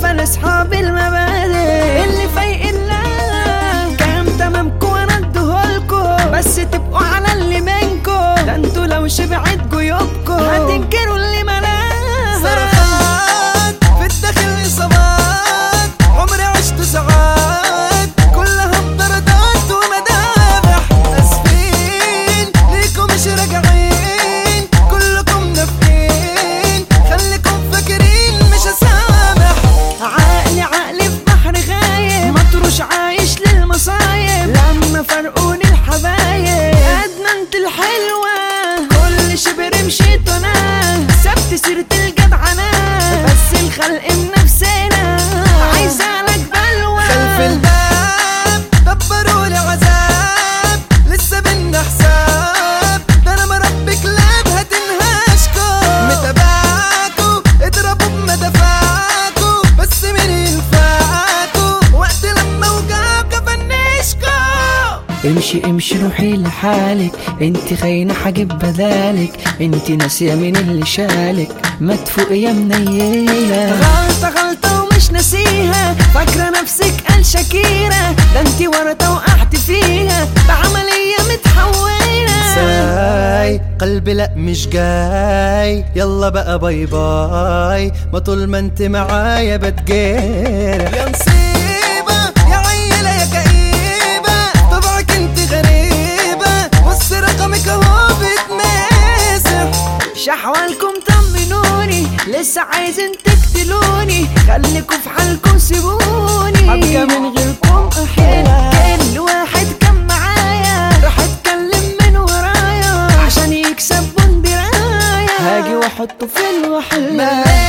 قفل اصحاب المبادئ اللي فايق الله كلام تمامكو وانا اديهولكو بس تبقوا على اللي منكو ده انتوا لو شبعت جيوبكو هتنكروا اللي ملاها صرخات في الداخل اصابات عمري عشت ساعات كلها بطردات ومدامح اسفين ليكم مش راجعين كلكم نافقين خليكم فاكرين مش هسامح عقلي عقلي في بحر غايب مطروش عايش للمصايب لما فرقوني الحبايب ادمنت الحلوة كل شبر مشيت وانا سبت سيرة الجدعنة بس الخلق بنفسنا عايزة لك بلوى خلف الباب دبروا لي عذاب لسه بينا حساب ده انا مربي كلاب هتنهاشكوا متابعاكوا اضربوا بمدافعكوا بس مين ينفعكوا وقت لما وجعك افنشكوا امشي امشي روحي لحالك انت خاينة حاجب بدالك انت ناسية مين اللي شالك ما تفوقي يا منيلة غلطة غلطة ومش ناسيها فاكرة نفسك قال شاكيرة ده انت ورطة وقعت فيها بعملية متحولة ساي قلبي لا مش جاي يلا بقى باي باي ما طول ما انت معايا بتجرح يا نصيبة يا عيلة يا كئيبة طبعك انت غريبة بص رقمك اهو بتمسح شحوالكم طمنوني لسه عايزين تقتلوني خليكوا في حالكم سيبوني هبقى من غيركم احيانا كل واحد كان معايا راح اتكلم من ورايا عشان يكسب بندرايا هاجي واحطه في الوحلة